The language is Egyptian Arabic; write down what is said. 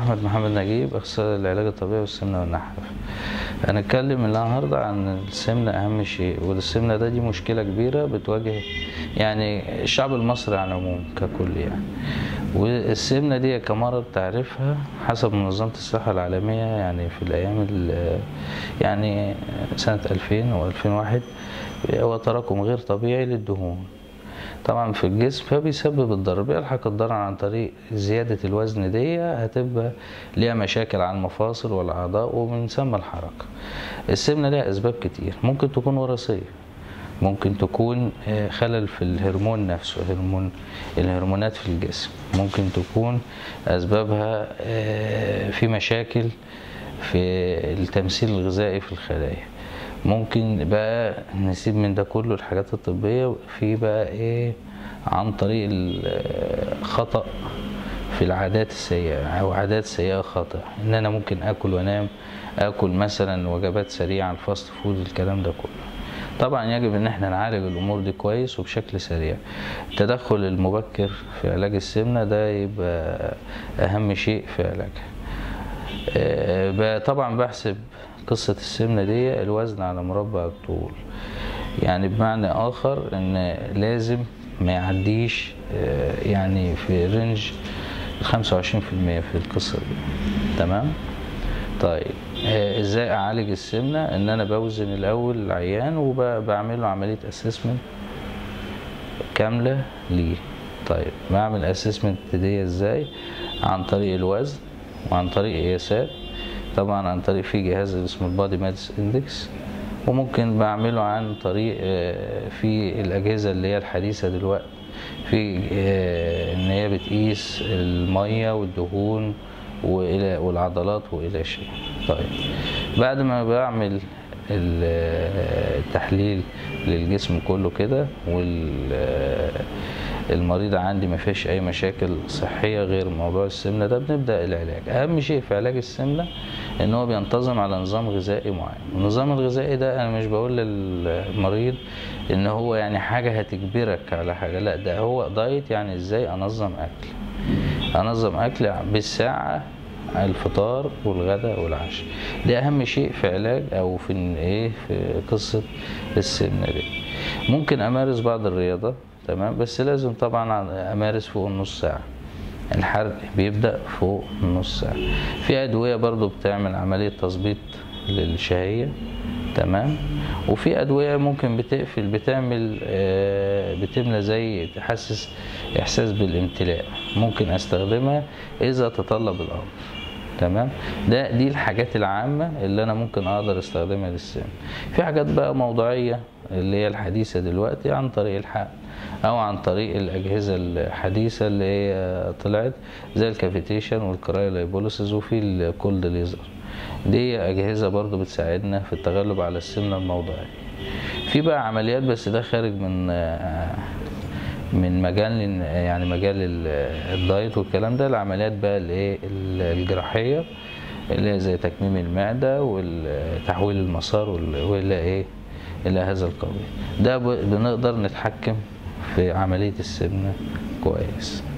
احمد محمد نجيب اخصائي العلاج الطبيعي والسمنه والنحف هنتكلم النهارده عن السمنه اهم شيء والسمنه ده دي مشكله كبيره بتواجه يعني الشعب المصري على العموم ككل يعني والسمنه دي كمرض تعرفها حسب منظمه الصحه العالميه يعني في الايام ال- يعني سنه 2000 او 2001 هو تراكم غير طبيعي للدهون طبعا في الجسم فبيسبب الضرر بيلحق الضرر عن طريق زيادة الوزن دي هتبقى ليها مشاكل على المفاصل والأعضاء ومن ثم الحركة السمنة ليها أسباب كتير ممكن تكون وراثية ممكن تكون آه، خلل في الهرمون نفسه هرمون الهرمونات في الجسم ممكن تكون أسبابها آه، في مشاكل في التمثيل الغذائي في الخلايا ممكن بقى نسيب من ده كله الحاجات الطبية في بقى ايه عن طريق الخطأ في العادات السيئة أو عادات سيئة خاطئة إن أنا ممكن آكل وأنام آكل مثلا وجبات سريعة الفاست فود الكلام ده كله طبعا يجب ان احنا نعالج الامور دي كويس وبشكل سريع التدخل المبكر في علاج السمنه ده يبقى اهم شيء في علاجها آه، ب- طبعا بحسب قصة السمنة دي الوزن على مربع الطول يعني بمعنى آخر إن لازم ما يعديش آه، يعني في رينج الخمسة وعشرين في المية في القصة دي تمام طيب آه، ازاي اعالج السمنة ان انا بوزن الاول العيان وبعمل له عملية اسسمنت كاملة ليه طيب بعمل اسسمنت دي ازاي عن طريق الوزن وعن طريق قياسات طبعا عن طريق في جهاز اسمه البادي ماتس اندكس وممكن بعمله عن طريق آه، في الاجهزه اللي هي الحديثه دلوقتي في آه، ان هي بتقيس الميه والدهون والى والعضلات والى شيء طيب بعد ما بعمل ال- التحليل للجسم كله كده والمريض عندي ما فيش اي مشاكل صحيه غير موضوع السمنه ده بنبدا العلاج اهم شيء في علاج السمنه ان هو بينتظم على نظام غذائي معين النظام الغذائي ده انا مش بقول للمريض ان هو يعني حاجه هتجبرك على حاجه لا ده هو دايت يعني ازاي انظم اكل انظم اكل بالساعه الفطار والغداء والعشاء ده اهم شيء في علاج او في إن ايه في قصه السمنه دي ممكن امارس بعض الرياضه تمام بس لازم طبعا امارس فوق النص ساعه الحرق بيبدا فوق النص ساعه في ادويه برضو بتعمل عمليه تظبيط للشهيه تمام وفي ادويه ممكن بتقفل بتعمل آه، بتملى زي تحسس احساس بالامتلاء ممكن استخدمها اذا تطلب الامر تمام ده دي الحاجات العامه اللي انا ممكن اقدر استخدمها للسم في حاجات بقى موضوعيه اللي هي الحديثه دلوقتي عن طريق الحقن او عن طريق الاجهزه الحديثه اللي هي طلعت زي الكافيتيشن والكرايولايبوليسيس وفي الكولد ليزر دي أجهزة برضو بتساعدنا في التغلب على السمنة الموضعية في بقى عمليات بس ده خارج من آه، من مجال يعني مجال ال- الدايت والكلام ده العمليات بقى الايه ال- الجراحية اللي هي زي تكميم المعدة وتحويل المسار وال- والى ايه الى هذا القبيل ده ب- بنقدر نتحكم في عملية السمنة كويس